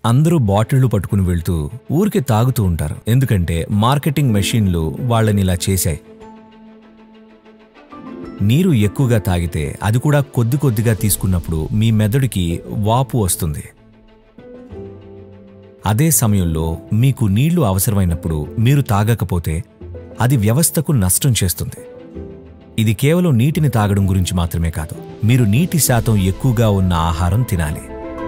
అందరూ బాటిళ్లు పట్టుకుని వెళ్తూ ఊరికే తాగుతూ ఉంటారు ఎందుకంటే మార్కెటింగ్ మెషిన్లు వాళ్ళని ఇలా చేశాయి నీరు ఎక్కువగా తాగితే అది కూడా కొద్ది కొద్దిగా తీసుకున్నప్పుడు మీ మెదడుకి వాపు వస్తుంది అదే సమయంలో మీకు నీళ్లు అవసరమైనప్పుడు మీరు తాగకపోతే అది వ్యవస్థకు నష్టం చేస్తుంది ఇది కేవలం నీటిని తాగడం గురించి మాత్రమే కాదు మీరు నీటి శాతం ఎక్కువగా ఉన్న ఆహారం తినాలి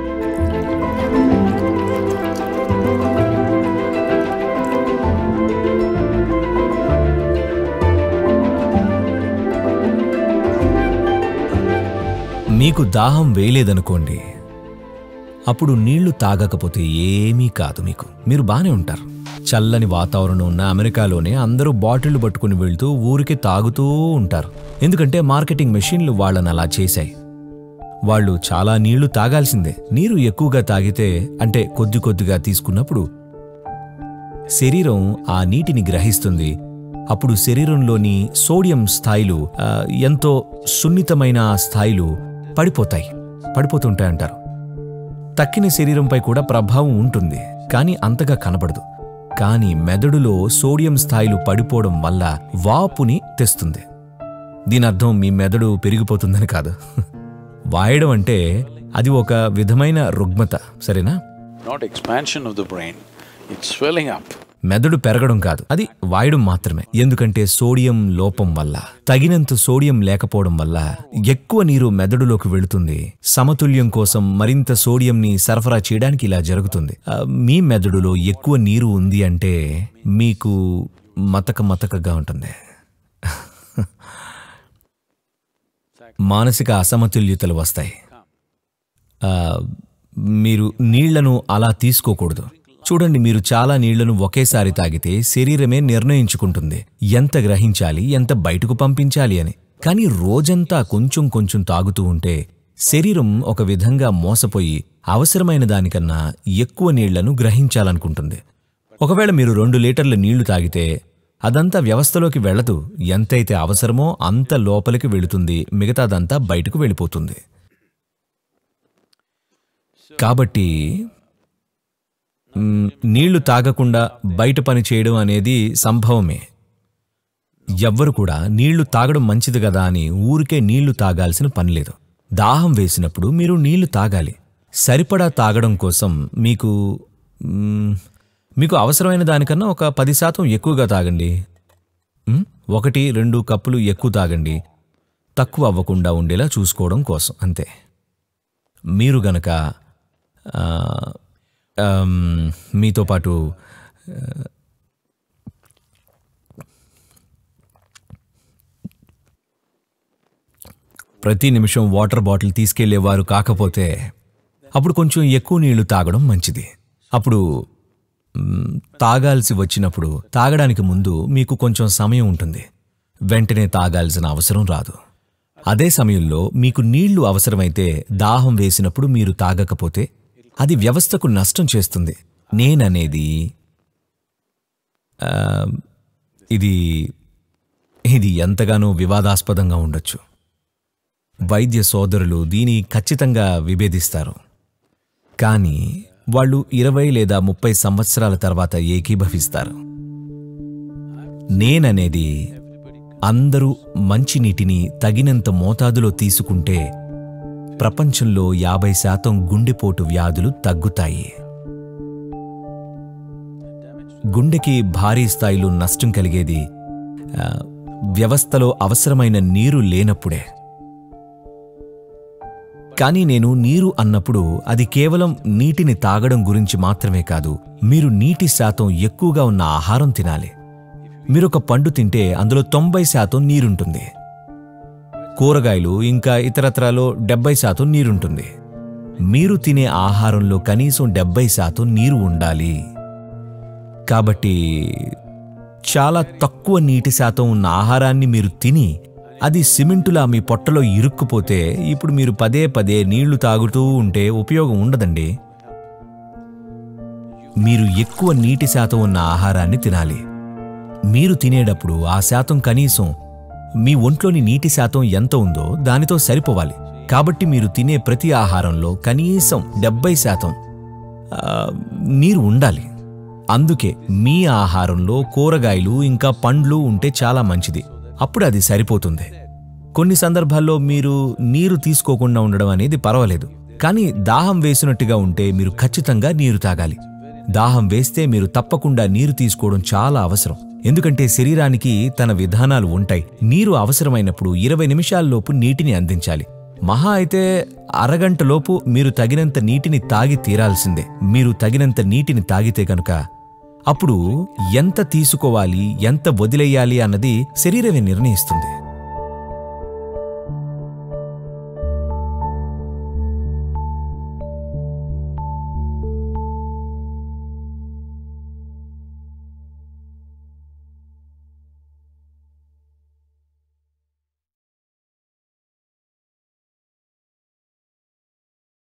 మీకు దాహం వేయలేదనుకోండి అప్పుడు నీళ్లు తాగకపోతే ఏమీ కాదు మీకు మీరు బానే ఉంటారు చల్లని వాతావరణం ఉన్న అమెరికాలోనే అందరూ బాటిళ్లు పట్టుకుని వెళ్తూ ఊరికి తాగుతూ ఉంటారు ఎందుకంటే మార్కెటింగ్ మెషిన్లు వాళ్ళని అలా చేశాయి వాళ్ళు చాలా నీళ్లు తాగాల్సిందే నీరు ఎక్కువగా తాగితే అంటే కొద్ది కొద్దిగా తీసుకున్నప్పుడు శరీరం ఆ నీటిని గ్రహిస్తుంది అప్పుడు శరీరంలోని సోడియం స్థాయిలు ఆ, ఎంతో సున్నితమైన స్థాయిలు పడిపోతాయి పడిపోతుంటాయంటారు తక్కిన శరీరంపై కూడా ప్రభావం ఉంటుంది కానీ అంతగా కనబడదు కానీ మెదడులో సోడియం స్థాయిలు పడిపోవడం వల్ల వాపుని తెస్తుంది దీని అర్థం మీ మెదడు పెరిగిపోతుందని కాదు వాయడం అంటే అది ఒక విధమైన రుగ్మత సరేనా Not expansion of the brain, it's swelling up. మెదడు పెరగడం కాదు అది వాయడం మాత్రమే ఎందుకంటే సోడియం లోపం వల్ల తగినంత సోడియం లేకపోవడం వల్ల ఎక్కువ నీరు మెదడులోకి వెళుతుంది సమతుల్యం కోసం మరింత సోడియంని సరఫరా చేయడానికి ఇలా జరుగుతుంది ఆ, మీ మెదడులో ఎక్కువ నీరు ఉంది అంటే మీకు మతక మతకగా ఉంటుంది మానసిక అసమతుల్యతలు వస్తాయి ఆ, మీరు నీళ్లను అలా తీసుకోకూడదు చూడండి మీరు చాలా నీళ్లను ఒకేసారి తాగితే శరీరమే నిర్ణయించుకుంటుంది ఎంత గ్రహించాలి ఎంత బయటకు పంపించాలి అని కానీ రోజంతా కొంచెం కొంచెం తాగుతూ ఉంటే శరీరం ఒక విధంగా మోసపోయి అవసరమైన దానికన్నా ఎక్కువ నీళ్లను గ్రహించాలనుకుంటుంది ఒకవేళ మీరు రెండు లీటర్ల నీళ్లు తాగితే అదంతా వ్యవస్థలోకి వెళ్ళదు ఎంతైతే అవసరమో అంత లోపలికి వెళుతుంది మిగతాదంతా బయటకు వెళ్ళిపోతుంది కాబట్టి మ్, నీళ్లు తాగకుండా బయట పని చేయడం అనేది సంభవమే ఎవ్వరు కూడా నీళ్లు తాగడం మంచిది కదా అని ఊరికే నీళ్లు తాగాల్సిన పని లేదు దాహం వేసినప్పుడు మీరు నీళ్లు తాగాలి సరిపడా తాగడం కోసం మీకు మ్, మీకు అవసరమైన దానికన్నా ఒక పది శాతం ఎక్కువగా తాగండి మ్, ఒకటి రెండు కప్పులు ఎక్కువ తాగండి తక్కువ అవ్వకుండా ఉండేలా చూసుకోవడం కోసం అంతే మీరు గనక ఆ, ఆమ్, మీతో పాటు ఆ, ప్రతి నిమిషం వాటర్ బాటిల్ తీసుకెళ్లేవారు కాకపోతే అప్పుడు కొంచెం ఎక్కువ నీళ్లు తాగడం మంచిది అప్పుడు మ్, తాగాల్సి వచ్చినప్పుడు తాగడానికి ముందు మీకు కొంచెం సమయం ఉంటుంది వెంటనే తాగాల్సిన అవసరం రాదు అదే సమయంలో మీకు నీళ్లు అవసరమైతే దాహం వేసినప్పుడు మీరు తాగకపోతే అది వ్యవస్థకు నష్టం చేస్తుంది నేననేది ఆ, ఇది ఇది ఎంతగానో వివాదాస్పదంగా ఉండొచ్చు వైద్య సోదరులు దీని ఖచ్చితంగా విభేదిస్తారు కానీ వాళ్ళు ఇరవై లేదా ముప్పై సంవత్సరాల తర్వాత ఏకీభవిస్తారు నేననేది అందరూ మంచినీటిని తగినంత మోతాదులో తీసుకుంటే ప్రపంచంలో యాభై శాతం గుండెపోటు వ్యాధులు తగ్గుతాయి గుండెకి భారీ స్థాయిలో నష్టం కలిగేది ఆ, వ్యవస్థలో అవసరమైన నీరు లేనప్పుడే కానీ నేను నీరు అన్నప్పుడు అది కేవలం నీటిని తాగడం గురించి మాత్రమే కాదు మీరు నీటి శాతం ఎక్కువగా ఉన్న ఆహారం తినాలి మీరొక పండు తింటే అందులో తొంభై శాతం నీరుంటుంది కూరగాయలు ఇంకా ఇతరత్రాలో డెబ్బై శాతం నీరుంటుంది మీరు తినే ఆహారంలో కనీసం డెబ్బై శాతం నీరు ఉండాలి కాబట్టి చాలా తక్కువ నీటి శాతం ఉన్న ఆహారాన్ని మీరు తిని అది సిమెంటులా మీ పొట్టలో ఇరుక్కుపోతే ఇప్పుడు మీరు పదే పదే నీళ్లు తాగుతూ ఉంటే ఉపయోగం ఉండదండి మీరు ఎక్కువ నీటి శాతం ఉన్న ఆహారాన్ని తినాలి మీరు తినేటప్పుడు ఆ శాతం కనీసం మీ ఒంట్లోని నీటి శాతం ఎంత ఉందో దానితో సరిపోవాలి కాబట్టి మీరు తినే ప్రతి ఆహారంలో కనీసం డెబ్బై శాతం ఆ, నీరు ఉండాలి అందుకే మీ ఆహారంలో కూరగాయలు ఇంకా పండ్లు ఉంటే చాలా మంచిది అప్పుడు అది సరిపోతుంది కొన్ని సందర్భాల్లో మీరు నీరు తీసుకోకుండా ఉండడం అనేది పర్వాలేదు కానీ దాహం వేసినట్టుగా ఉంటే మీరు ఖచ్చితంగా నీరు తాగాలి దాహం వేస్తే మీరు తప్పకుండా నీరు తీసుకోవడం చాలా అవసరం ఎందుకంటే శరీరానికి తన విధానాలు ఉంటాయి నీరు అవసరమైనప్పుడు ఇరవై నిమిషాల్లోపు నీటిని అందించాలి మహా అయితే అరగంటలోపు మీరు తగినంత నీటిని తాగి తీరాల్సిందే మీరు తగినంత నీటిని తాగితే గనుక అప్పుడు ఎంత తీసుకోవాలి ఎంత వదిలేయాలి అన్నది శరీరమే నిర్ణయిస్తుంది